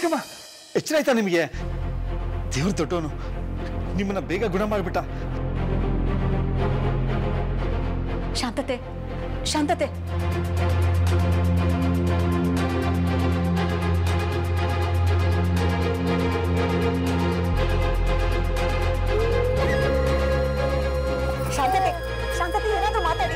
ಚಿಕ್ಕಮ್ಮ ಎಚ್ಚರ ಆಯ್ತಾ ನಿಮಗೆ ದೇವ್ರ ದೊಡ್ಡವನು ನಿಮ್ಮನ್ನ ಬೇಗ ಗುಣ ಮಾಡಿಬಿಟ್ಟ ಶಾಂತತೆ ಶಾಂತತೆ ಶಾಂತತೆ ಶಾಂತತೆ ಏನಾದ್ರೂ ಮಾತಾಡಿ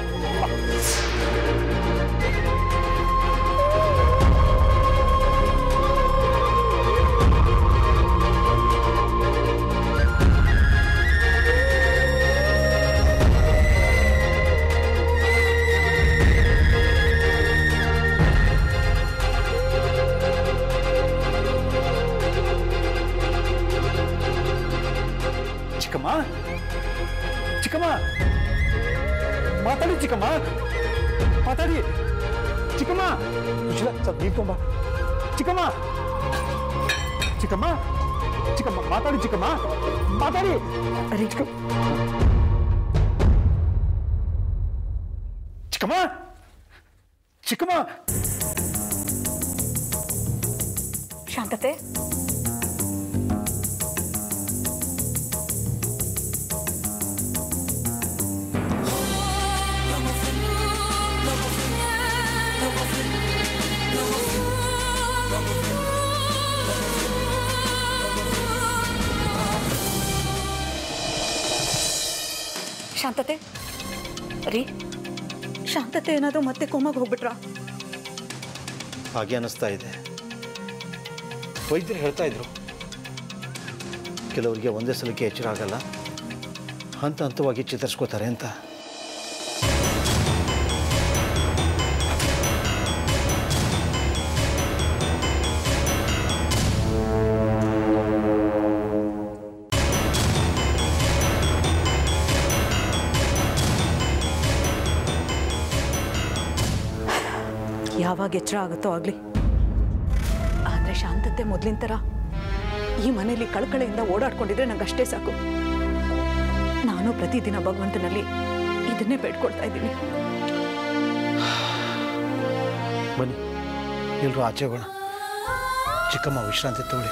ಚಿಕ್ಕಮ್ಮ ಚಿಕ್ಕಮ್ಮ ಮಾತಾಡಿ ಚಿಕ್ಕಮ್ಮ ಮಾತಾಡಿ ಚಿಕ್ಕಮ್ಮ ಕುಶಲ ಸ್ವಲ್ಪ ನೀರ್ ತೊಂಬ ಚಿಕ್ಕಮ್ಮ ಚಿಕ್ಕಮ್ಮ ಚಿಕ್ಕಮ್ಮ ಮಾತಾಡಿ ಚಿಕ್ಕಮ್ಮ ಮಾತಾಡಿ ಅರೆ ಚಿಕ್ಕ ಚಿಕ್ಕಮ್ಮ ಚಿಕ್ಕಮ್ಮ ಶಾಂತತೆ ಶಾಂತತೆ ರೀ ಶಾಂತತೆ ಏನಾದರೂ ಮತ್ತೆ ಕೋಮಾಗ ಹೋಗ್ಬಿಟ್ರಾ ಹಾಗೆ ಅನ್ನಿಸ್ತಾ ಇದೆ ವೈದ್ಯರು ಹೇಳ್ತಾ ಇದ್ರು ಕೆಲವರಿಗೆ ಒಂದೇ ಸಲಕ್ಕೆ ಎಚ್ಚರ ಆಗಲ್ಲ ಹಂತ ಹಂತವಾಗಿ ಚೇತರಿಸ್ಕೋತಾರೆ ಅಂತ ಯಾವಾಗ ಎಚ್ಚರ ಆಗುತ್ತೋ ಆಗಲಿ ಆದರೆ ಶಾಂತತೆ ಮೊದಲಿನ ಥರ ಈ ಮನೆಯಲ್ಲಿ ಕಳಕಳೆಯಿಂದ ಓಡಾಡ್ಕೊಂಡಿದ್ರೆ ನಂಗೆ ಅಷ್ಟೇ ಸಾಕು ನಾನು ಪ್ರತಿದಿನ ಭಗವಂತನಲ್ಲಿ ಇದನ್ನೇ ಬೇಡ್ಕೊಳ್ತಾ ಇದ್ದೀನಿ ಬನ್ನಿ ಎಲ್ಲರೂ ಆಚೆ ಹೋಗೋಣ ಚಿಕ್ಕಮ್ಮ ವಿಶ್ರಾಂತಿ ತಗೊಳ್ಳಿ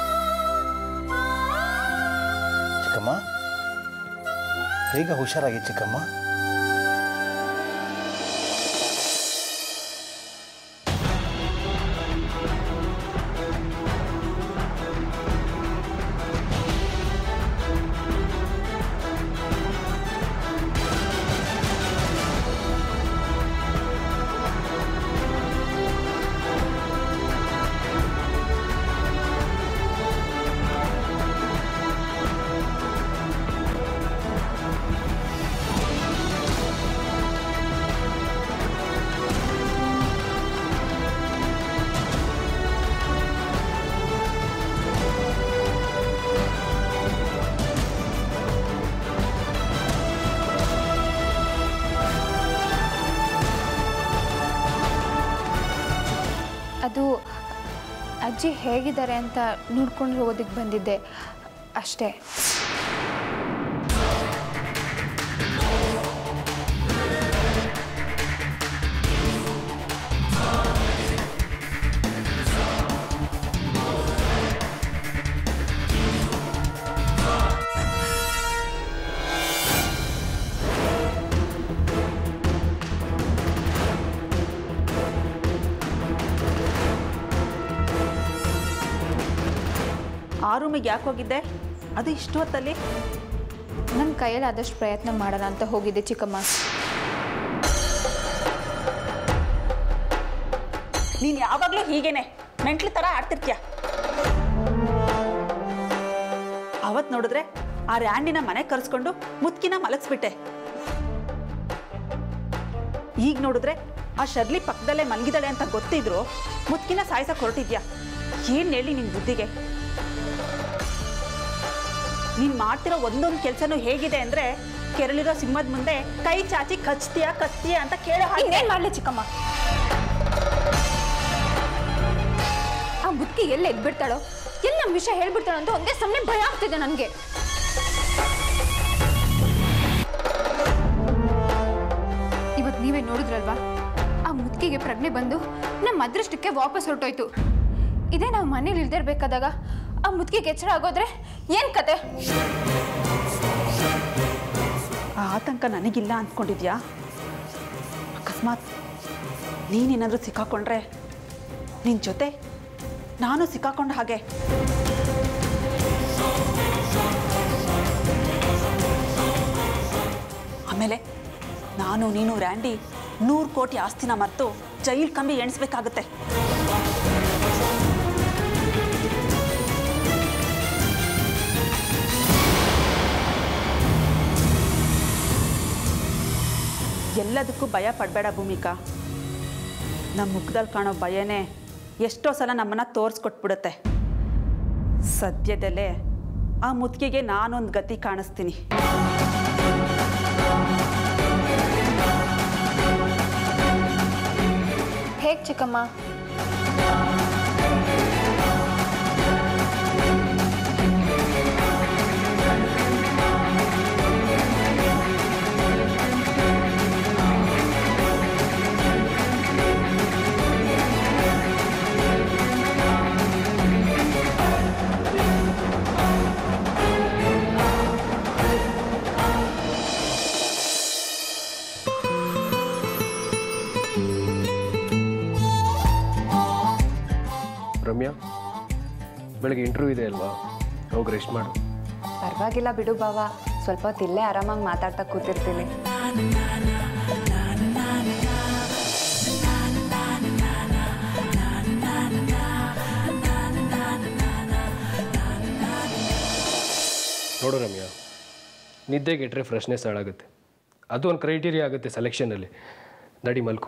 ಚಿಕ್ಕಮ್ಮ ಬೇಗ ಹುಷಾರಾಗಿ ಚಿಕ್ಕಮ್ಮ ಅದು ಅಜ್ಜಿ ಹೇಗಿದ್ದಾರೆ ಅಂತ ನೋಡ್ಕೊಂಡು ಹೋಗೋದಕ್ಕೆ ಬಂದಿದ್ದೆ ಅಷ್ಟೇ ಆ ರೂಮಿಗೆ ಯಾಕೆ ಹೋಗಿದ್ದೆ ಅದು ಇಷ್ಟು ಹೊತ್ತಲ್ಲಿ ನನ್ನ ಕೈಯಲ್ಲಿ ಆದಷ್ಟು ಪ್ರಯತ್ನ ಮಾಡೋಣ ಅಂತ ಹೋಗಿದ್ದೆ ಚಿಕ್ಕಮ್ಮ ನೀನು ಯಾವಾಗಲೂ ಹೀಗೇನೆ ಮೆಂಟ್ಲು ಥರ ಆಡ್ತಿರ್ತೀಯ ಅವತ್ತು ನೋಡಿದ್ರೆ ಆ ರ್ಯಾಂಡಿನ ಮನೆ ಕರೆಸ್ಕೊಂಡು ಮುತ್ಕಿನ ಮಲಗಿಸ್ಬಿಟ್ಟೆ ಈಗ ನೋಡಿದ್ರೆ ಆ ಶರ್ಲಿ ಪಕ್ಕದಲ್ಲೇ ಮಲಗಿದಾಳೆ ಅಂತ ಗೊತ್ತಿದ್ರು ಮುತ್ಕಿನ ಸಾಯ್ಸಕ್ ಹೊರಟಿದ್ಯಾ ಏನ್ ಹೇಳಿ ನಿನ್ ಬುದ್ಧಿಗೆ ನೀನ್ ಮಾಡ್ತಿರೋ ಒಂದೊಂದು ಕೆಲಸನೂ ಹೇಗಿದೆ ಅಂದ್ರೆ ಕೆರಳಿರೋ ಸಿಂಹದ ಮುಂದೆ ಕೈ ಚಾಚಿ ಕಚ್ತೀಯ ಕಚ್ತೀಯ ಅಂತ ಕೇಳೋ ಹಾಗೆ ಇನ್ನೇನು ಮಾಡಲಿ ಚಿಕ್ಕಮ್ಮ ಆ ಬುತ್ತಿ ಎಲ್ಲ ಎದ್ಬಿಡ್ತಾಳೋ ಎಲ್ಲ ನಮ್ಮ ವಿಷಯ ಹೇಳ್ಬಿಡ್ತಾಳೋ ಅಂತ ಒಂದೇ ಸಮಯ ಭಯ ಆಗ್ತಿದೆ ನನಗೆ ಇವತ್ತು ನೀವೇ ನೋಡಿದ್ರಲ್ವಾ ಆ ಮುತ್ತಿಗೆ ಪ್ರಜ್ಞೆ ಬಂದು ನಮ್ಮ ಅದೃಷ್ಟಕ್ಕೆ ವಾಪಸ್ ಹೊರಟೋಯ್ತು ಇದೇ ನಾವು ಮನೇಲಿ ಇಲ್ದಿರ್ಬೇಕಾದಾಗ ಆ ಮುದುಕಿಗೆ ಎಚ್ಚರ ಆಗೋದ್ರೆ ಏನ್ ಕತೆ ಆ ಆತಂಕ ನನಗಿಲ್ಲ ಅಂದ್ಕೊಂಡಿದ್ಯಾ ಅಕಸ್ಮಾತ್ ನೀನೇನಾದರೂ ಸಿಕ್ಕಾಕೊಂಡ್ರೆ ನಿನ್ನ ಜೊತೆ ನಾನು ಸಿಕ್ಕಾಕೊಂಡ ಹಾಗೆ ಆಮೇಲೆ ನಾನು ನೀನು ರ್ಯಾಂಡಿ ನೂರು ಕೋಟಿ ಆಸ್ತಿನ ಮರೆತು ಜೈಲ್ ಕಂಬಿ ಎಣಿಸ್ಬೇಕಾಗುತ್ತೆ ಎಲ್ಲದಕ್ಕೂ ಭಯ ಪಡಬೇಡ ಭೂಮಿಕಾ ನಮ್ಮ ಮುಖದಲ್ಲಿ ಕಾಣೋ ಭಯನೇ ಎಷ್ಟೋ ಸಲ ನಮ್ಮನ್ನು ತೋರಿಸ್ಕೊಟ್ಬಿಡುತ್ತೆ ಸದ್ಯದಲ್ಲೇ ಆ ಮುದುಕಿಗೆ ನಾನೊಂದು ಗತಿ ಕಾಣಿಸ್ತೀನಿ ಹೇಗ್ ಚಿಕ್ಕಮ್ಮ ರಮ್ಯಾ ಬೆಳಗ್ಗೆ ಇಂಟರ್ವ್ಯೂ ಇದೆ ಅಲ್ವಾ ಹೋಗಿ ರೆಸ್ಟ್ ಮಾಡು ಪರವಾಗಿಲ್ಲ ಬಿಡು ಬಾವ ಸ್ವಲ್ಪ ಹೊತ್ತು ಇಲ್ಲೇ ಆರಾಮಾಗಿ ಮಾತಾಡ್ತಾ ಕೂತಿರ್ತೀನಿ ನೋಡು ರಮ್ಯಾ ನಿದ್ದೆಗೆಟ್ರೆ ಫ್ರೆಶ್ನೆಸ್ ಹಾಳಾಗುತ್ತೆ ಅದು ಒಂದು ಕ್ರೈಟೀರಿಯಾ ಆಗುತ್ತೆ ಸೆಲೆಕ್ಷನಲ್ಲಿ ನಡಿ ಮಲ್ಕೋ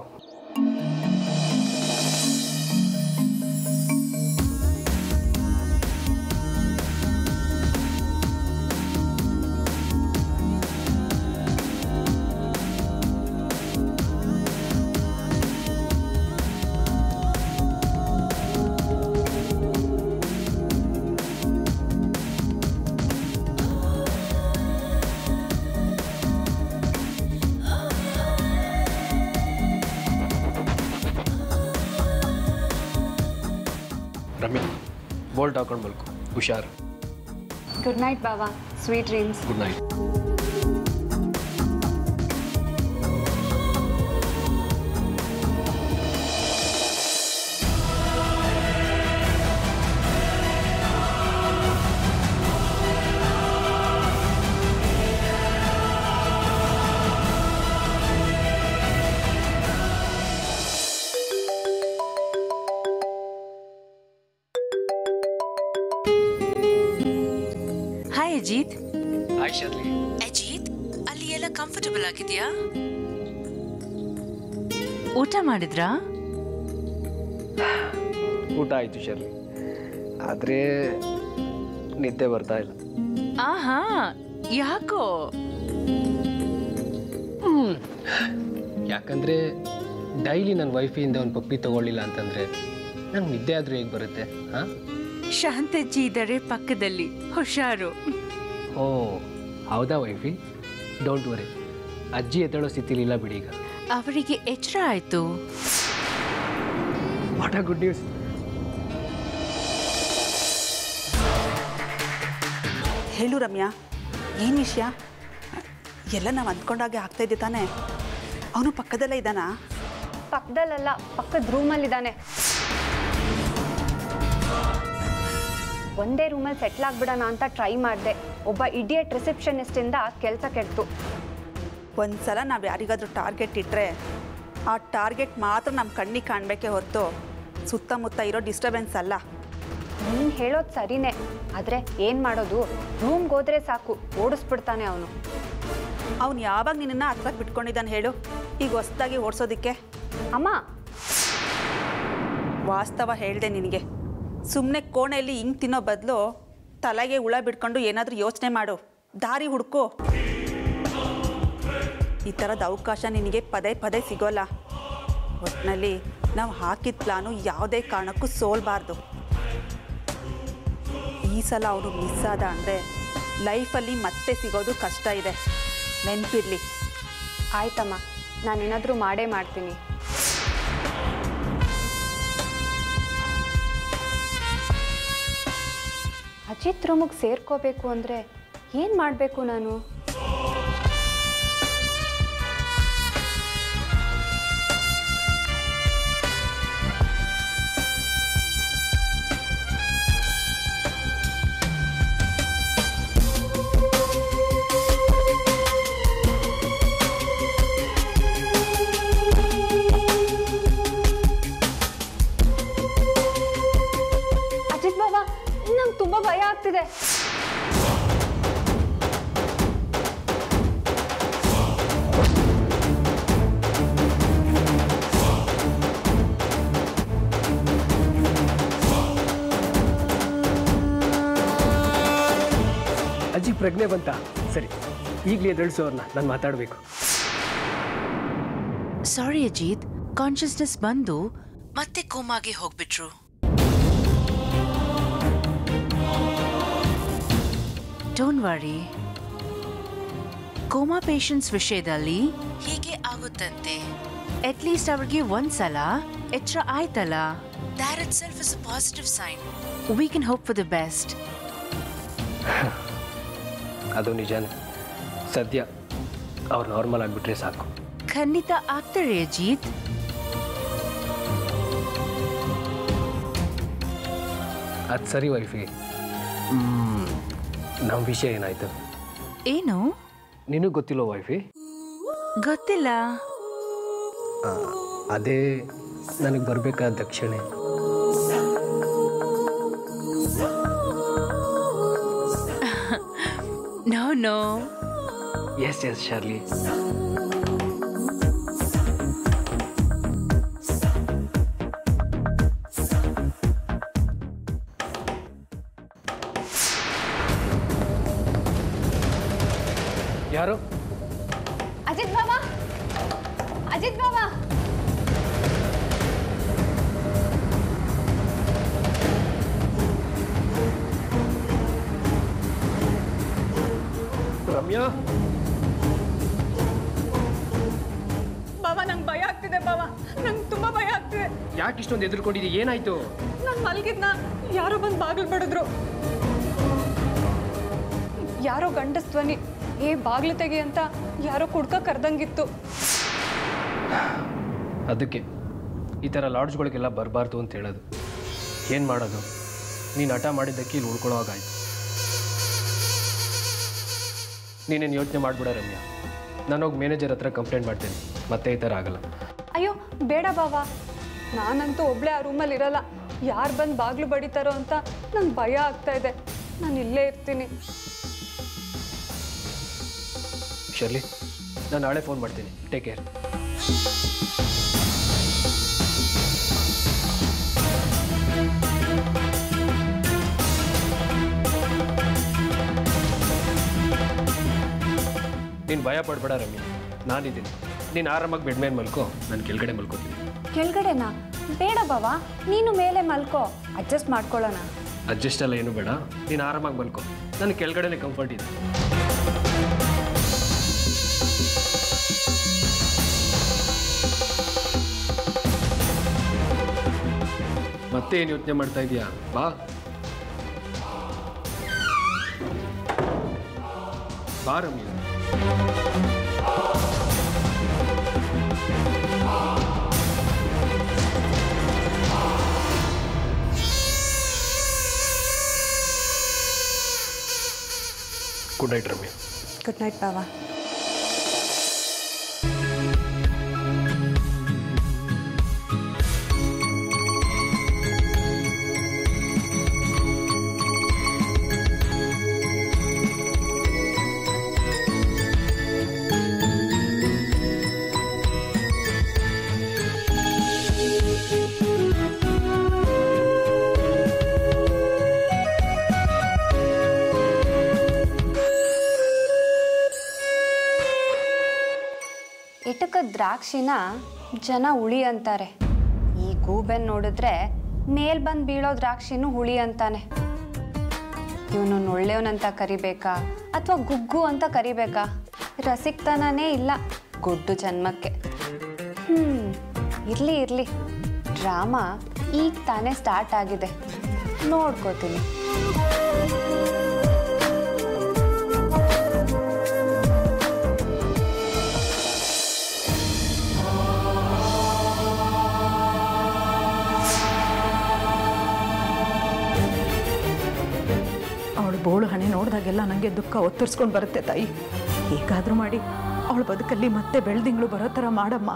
ರಮ್ಯಾ ಬೋಲ್ಟ್ ಹಾಕೊಂಡು ಮಲ್ಕೋ ಹುಷಾರ್ ಗುಡ್ ನೈಟ್ ಬಾವ sweet dreams good night hi Ajith hi Shirley Ajith ಅಲ್ಲಿ ಎಲ್ಲ ಕಂಫರ್ಟಬಲ್ ಆಗಿದೆಯಾ ಊಟ ಮಾಡಿದ್ರಾ ಊಟ ಆಯಿತು ಶರ್ಲಿ ಆದರೆ ನಿದ್ದೆ ಬರ್ತಾ ಇಲ್ಲ ಆಹಾ ಯಾಕೋ ಯಾಕಂದರೆ ಡೈಲಿ ನನ್ನ ವೈಫಿಯಿಂದ ಒಂದು ಪಪ್ಪಿ ತಗೊಳ್ಳಿಲ್ಲ ಅಂತಂದರೆ ನಂಗೆ ನಿದ್ದೆ ಆದರೂ ಹೇಗೆ ಬರುತ್ತೆ ಹಾಂ ಶಾಂತಜ್ಜಿ ಇದ್ದಾರೆ ಪಕ್ಕದಲ್ಲಿ ಹುಷಾರು ಓ ಹೌದಾ ವೈಫಿ ಡೋಂಟ್ ವರಿ ಅಜ್ಜಿ ಎದ್ದೇಳೋ ಸ್ಥಿತಿಲಿಲ್ಲ ಬಿಡಿ ಈಗ ಅವರಿಗೆ ಎಚ್ಚರ ಆಯ್ತು ವಾಟ್ ಗುಡ್ ನ್ಯೂಸ್ ಹೇಳು ರಮ್ಯಾ ಏನು ವಿಷಯ ಎಲ್ಲ ನಾವು ಅಂದ್ಕೊಂಡಾಗೆ ಆಗ್ತಾಯಿದ್ದೆ ತಾನೇ ಅವನು ಪಕ್ಕದಲ್ಲೇ ಇದ್ದಾನಾ ಪಕ್ಕದಲ್ಲ ಪಕ್ಕದ ರೂಮಲ್ಲಿದ್ದಾನೆ ಒಂದೇ ರೂಮಲ್ಲಿ ಸೆಟ್ಲ್ ಆಗ್ಬಿಡೋಣ ಅಂತ ಟ್ರೈ ಮಾಡಿದೆ ಒಬ್ಬ ಇಡಿಯಟ್ ರಿಸೆಪ್ಷನಿಸ್ಟಿಂದ ಕೆಲಸ ಕೆಡ್ತು ಒಂದು ಸಲ ನಾವು ಯಾರಿಗಾದ್ರೂ ಟಾರ್ಗೆಟ್ ಇಟ್ಟರೆ ಆ ಟಾರ್ಗೆಟ್ ಮಾತ್ರ ನಮ್ಮ ಕಣ್ಣಿಗೆ ಕಾಣಬೇಕೇ ಹೊರತು ಸುತ್ತಮುತ್ತ ಇರೋ ಡಿಸ್ಟರ್ಬೆನ್ಸ್ ಅಲ್ಲ ನೀನು ಹೇಳೋದು ಸರಿನೇ ಆದರೆ ಏನು ಮಾಡೋದು ರೂಮ್ಗೆ ಹೋದ್ರೆ ಸಾಕು ಓಡಿಸ್ಬಿಡ್ತಾನೆ ಅವನು ಅವನು ಯಾವಾಗ ನಿನ್ನನ್ನು ಹತ್ರ ಬಿಟ್ಕೊಂಡಿದ್ದಾನೆ ಹೇಳು ಈಗ ಹೊಸ್ದಾಗಿ ಓಡಿಸೋದಕ್ಕೆ ಅಮ್ಮ ವಾಸ್ತವ ಹೇಳಿದೆ ನಿನಗೆ ಸುಮ್ಮನೆ ಕೋಣೆಯಲ್ಲಿ ಹಿಂಗೆ ತಿನ್ನೋ ಬದಲು ತಲೆಗೆ ಹುಳ ಬಿಟ್ಕೊಂಡು ಏನಾದರೂ ಯೋಚನೆ ಮಾಡು ದಾರಿ ಹುಡುಕು ಈ ಥರದ ಅವಕಾಶ ನಿನಗೆ ಪದೇ ಪದೇ ಸಿಗೋಲ್ಲ ಒಟ್ಟಿನಲ್ಲಿ ನಾವು ಹಾಕಿದ ಪ್ಲಾನು ಯಾವುದೇ ಕಾರಣಕ್ಕೂ ಸೋಲ್ಬಾರ್ದು ಈ ಸಲ ಅವನು ಮಿಸ್ ಆದ ಅಂದರೆ ಲೈಫಲ್ಲಿ ಮತ್ತೆ ಸಿಗೋದು ಕಷ್ಟ ಇದೆ ನೆನಪಿರಲಿ ಆಯ್ತಮ್ಮ ನಾನೇನಾದರೂ ಮಾಡೇ ಮಾಡ್ತೀನಿ ಅಜಿತ್ ರೂಮಿಗೆ ಸೇರ್ಕೋಬೇಕು ಅಂದರೆ ಏನು ಮಾಡಬೇಕು ನಾನು ಅಜಿತ್ ಬಾಬಾ ನಂಗೆ ತುಂಬ ಭಯ ಆಗ್ತಿದೆ ಅಜ್ಜಿ ಪ್ರಜ್ಞೆ ಬಂತ ಸರಿ ಈಗಲೇ ಎದುರಿಸು ಅವ್ರನ್ನ ನಾನು ಮಾತಾಡಬೇಕು ಸಾರಿ ಅಜಿತ್ ಕಾನ್ಷಿಯಸ್ನೆಸ್ ಬಂದು ಮತ್ತೆ ಕೋಮಾಗೆ ಹೋಗ್ಬಿಟ್ರು ಡೋಂಟ್ ವರಿ ಕೋಮಾ ಪೇಷಂಟ್ಸ್ ವಿಷಯದಲ್ಲಿ ಹೀಗೆ ಆಗುತ್ತಂತೆ ಅಟ್ಲೀಸ್ಟ್ ಅವ್ರಿಗೆ ಒಂದ್ಸಲ ಎಚ್ಚರ ಆಯ್ತಲ್ಲ that itself is a positive sign we can hope for the best ಅದು ನಿಜಾನೇ ಸದ್ಯ ಅವ್ರು ನಾರ್ಮಲ್ ಆಗಿಬಿಟ್ರೆ ಸಾಕು ಖಂಡಿತ ಆಗ್ತಾರೆ ಅಜಿತ್ ಅದು ಸರಿ ವೈಫಿ ನಮ್ಮ ವಿಷಯ ಏನಾಯ್ತು ಏನು ನಿನಗೆ ಗೊತ್ತಿಲ್ಲ ವೈಫಿ ಗೊತ್ತಿಲ್ಲ ಅದೇ ನನಗೆ ಬರಬೇಕಾದ ದಕ್ಷಿಣೆ no no yes yes Shirley ಯಾರು ಅಜಿತ್ ಬಾಬಾ ಅಜಿತ್ ಬಾಬಾ ರಮ್ಯಾ ಬಾಬಾ ನಂಗೆ ಭಯ ಆಗ್ತಿದೆ ಬಾಬಾ ನಂಗೆ ತುಂಬ ಭಯ ಆಗ್ತಿದೆ ಯಾಕೆ ಇಷ್ಟೊಂದು ಎದುರ್ಕೊಂಡಿದ್ದಿ ಏನಾಯ್ತು ನಾನು ಮಲಗಿದ್ನ ಯಾರೋ ಬಂದು ಬಾಗಿಲು ಬಡಿದ್ರು ಯಾರೋ ಗಂಡಸ್ ಧ್ವನಿ ಏ ಬಾಗ್ಲು ತೆಗಿ ಅಂತ ಯಾರೋ ಕುಡ್ಕ ಕರ್ದಂಗಿತ್ತು ಅದಕ್ಕೆ ಈ ಥರ ಲಾಡ್ಜ್ಗಳಿಗೆಲ್ಲ ಬರಬಾರ್ದು ಅಂತ ಹೇಳೋದು ಏನು ಮಾಡೋದು ನೀನು ಹಠ ಮಾಡಿದ್ದಕ್ಕೆ ಇಲ್ಲಿ ಉಳ್ಕೊಳ್ಳೋವಾಗಾಯ್ತು ನೀನೇನು ಯೋಚನೆ ಮಾಡಿಬಿಡ ರಮ್ಯಾ ನಾನು ಹೋಗಿ ಮ್ಯಾನೇಜರ್ ಹತ್ರ ಕಂಪ್ಲೇಂಟ್ ಮಾಡ್ತೀನಿ ಮತ್ತೆ ಈ ಥರ ಆಗಲ್ಲ ಅಯ್ಯೋ ಬೇಡ ಬಾಬಾ ನಾನಂತೂ ಒಬ್ಳೆ ಆ ರೂಮಲ್ಲಿ ಇರಲ್ಲ ಯಾರು ಬಂದು ಬಾಗ್ಲು ಬಡಿತಾರೋ ಅಂತ ನಂಗೆ ಭಯ ಆಗ್ತಾ ಇದೆ ನಾನು ಇಲ್ಲೇ ಇರ್ತೀನಿ ಶರ್ಲಿ ನಾನು ನಾಳೆ ಫೋನ್ ಮಾಡ್ತೀನಿ ಟೇಕ್ ಕೇರ್ ನೀನು ಭಯ ಪಡ್ಬೇಡ ರಮ್ಯ ನಾನಿದ್ದೀನಿ ನೀನು ಆರಾಮಾಗಿ ಬೆಡ್ ಮೇಲೆ ಮಲ್ಕೋ ನಾನು ಕೆಳಗಡೆ ಮಲ್ಕೋತೀನಿ ಕೆಳಗಡೆನಾ ಬೇಡ ಬಾಬಾ ನೀನು ಮೇಲೆ ಮಲ್ಕೋ ಅಡ್ಜಸ್ಟ್ ಮಾಡ್ಕೊಳ್ಳೋಣ ಅಡ್ಜಸ್ಟ್ ಎಲ್ಲ ಏನು ಬೇಡ ನೀನು ಆರಾಮಾಗಿ ಮಲ್ಕೋ ನನಗೆ ಕೆಳಗಡೆನೇ ಕಂಫರ್ಟ್ ಇದೆ ಮತ್ತೆ ಏನು ಯೋಚನೆ ಮಾಡ್ತಾ ಇದೀಯಾ ಬಾ ಬಾ Ramya good night Ramya good night ಬಾಬಾ ಇಟಕ ದ್ರಾಕ್ಷಿನ ಜನ ಹುಳಿ ಅಂತಾರೆ ಈ ಗೂಬೆನ್ ನೋಡಿದ್ರೆ ಮೇಲ್ ಬಂದು ಬೀಳೋ ದ್ರಾಕ್ಷಿನೂ ಹುಳಿ ಅಂತಾನೆ ಇವನು ಒಳ್ಳೆಯವನಂತ ಕರಿಬೇಕಾ ಅಥವಾ ಗುಗ್ಗು ಅಂತ ಕರಿಬೇಕಾ ರಸಿಕ್ತನನೇ ಇಲ್ಲ ಗುಡ್ಡು ಜನ್ಮಕ್ಕೆ ಹ್ಮ್ ಇರ್ಲಿ ಇರ್ಲಿ ಡ್ರಾಮಾ ಈಗ ತಾನೇ ಸ್ಟಾರ್ಟ್ ಆಗಿದೆ ನೋಡ್ಕೋತೀನಿ ನೋಡಿದಾಗೆಲ್ಲ ನನಗೆ ದುಃಖ ಒತ್ತರಿಸ್ಕೊಂಡು ಬರುತ್ತೆ ತಾಯಿ ಹೇಗಾದರೂ ಮಾಡಿ ಅವಳ ಬದುಕಲ್ಲಿ ಮತ್ತೆ ಬೆಳ್ದಿಂಗಳು ಬರೋ ಥರ ಮಾಡಮ್ಮ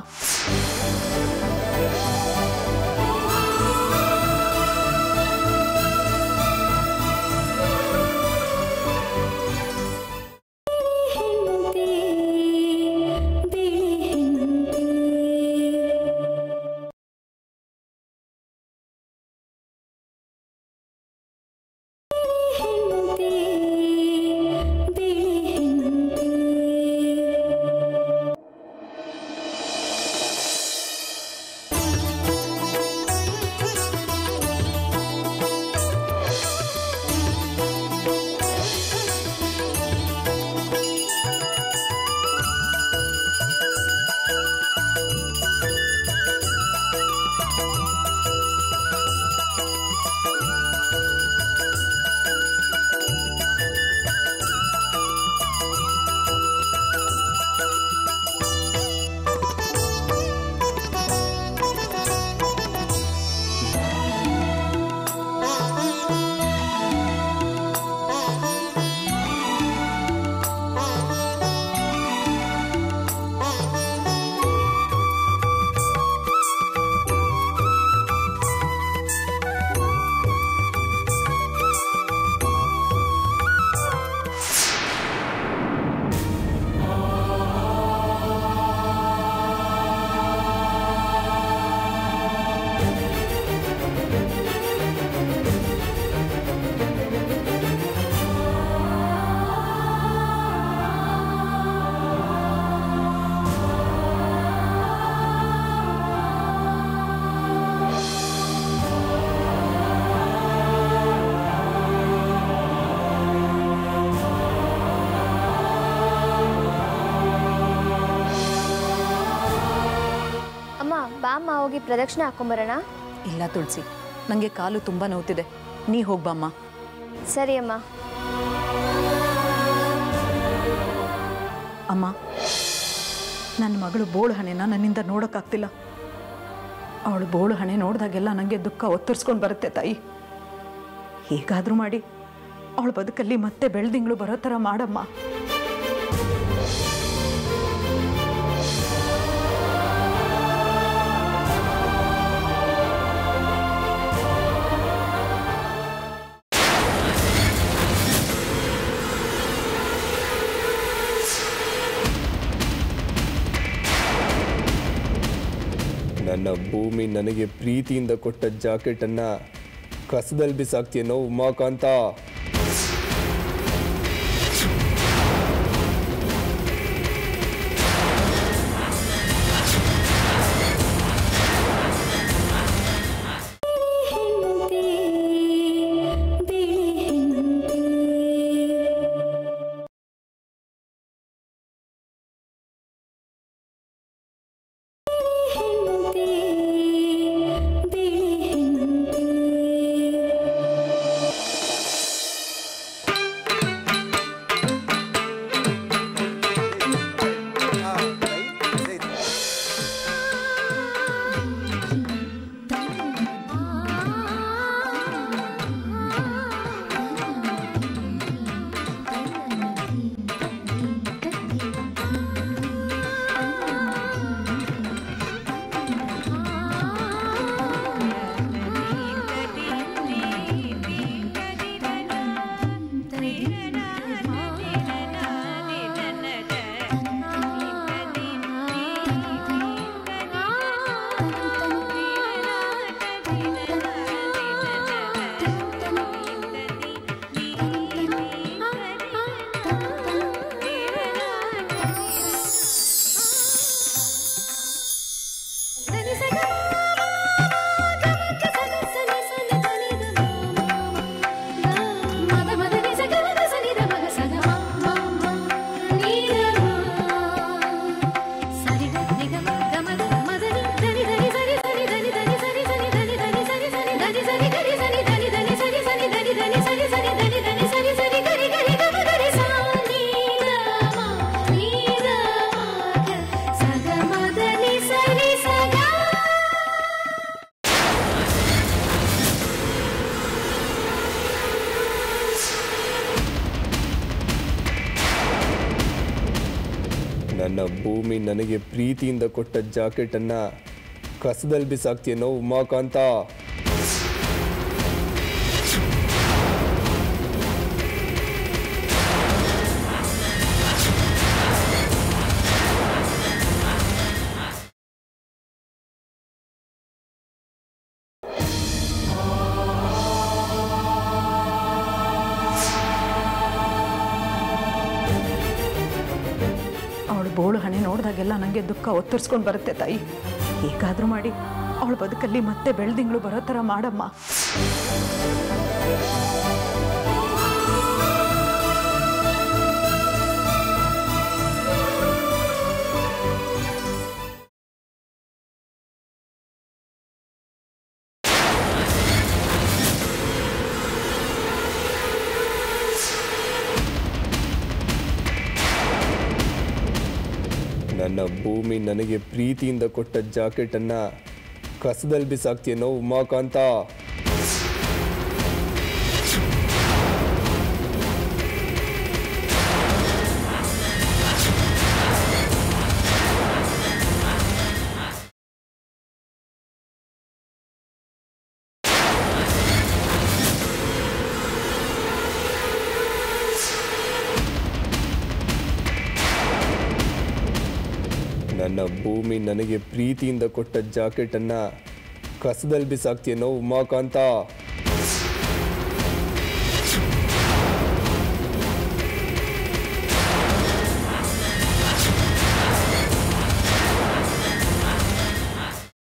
ಅಮ್ಮ ಬಾಮ್ಮ ಹೋಗಿ ಪ್ರದಕ್ಷಿಣೆ ಹಾಕೊಂಬರೋಣ ಇಲ್ಲ ತುಳಸಿ ನನಗೆ ಕಾಲು ತುಂಬ ನೋವ್ತಿದೆ ನೀ ಹೋಗ್ಬಮ್ಮ ಸರಿ ಅಮ್ಮ ಅಮ್ಮ ನನ್ನ ಮಗಳು ಬೋಳು ಹಣೆನ ನನ್ನಿಂದ ನೋಡೋಕ್ಕಾಗ್ತಿಲ್ಲ ಅವಳು ಬೋಳು ಹಣೆ ನೋಡಿದಾಗೆಲ್ಲ ನನಗೆ ದುಃಖ ಒತ್ತರಿಸ್ಕೊಂಡು ಬರುತ್ತೆ ತಾಯಿ ಹೇಗಾದರೂ ಮಾಡಿ ಅವಳ ಬದುಕಲ್ಲಿ ಮತ್ತೆ ಬೆಳ್ದಿಂಗಳು ಬರೋ ಥರ ಮಾಡಮ್ಮ ನನ್ನ ಭೂಮಿ ನನಗೆ ಪ್ರೀತಿಯಿಂದ ಕೊಟ್ಟ ಜಾಕೆಟನ್ನು ಕಸದಲ್ಲಿ ಬಿಸಾಕ್ತೀನೋ ಉಮಾಕಾಂತ ನನ್ನ ಭೂಮಿ ನನಗೆ ಪ್ರೀತಿಯಿಂದ ಕೊಟ್ಟ ಜಾಕೆಟನ್ನು ಕಸದಲ್ಲಿ ಬಿಸಾಕ್ತೀನೋ ಉಮಾಕಾಂತ ಅವಳು ಬೋಳು ಹಣೆ ನೋಡಿದಾಗೆಲ್ಲ ನನಗೆ ದುಃಖ ಒತ್ತರಿಸ್ಕೊಂಡು ಬರುತ್ತೆ ತಾಯಿ ಹೇಗಾದರೂ ಮಾಡಿ ಅವಳ ಬದುಕಲ್ಲಿ ಮತ್ತೆ ಬೆಳ್ದಿಂಗಳು ಬರೋ ಥರ ಮಾಡಮ್ಮ ನನ್ನ ಭೂಮಿ ನನಗೆ ಪ್ರೀತಿಯಿಂದ ಕೊಟ್ಟ ಜಾಕೆಟನ್ನು ಕಸದಲ್ಲಿ ಬಿಸಾಕ್ತೀನೋ ಉಮಾಕಾಂತ ನನ್ನ ಭೂಮಿ ನನಗೆ ಪ್ರೀತಿಯಿಂದ ಕೊಟ್ಟ ಜಾಕೆಟನ್ನು ಕಸದಲ್ಲಿ ಬಿಸಾಕ್ತೀನೋ ಉಮಾಕಾಂತ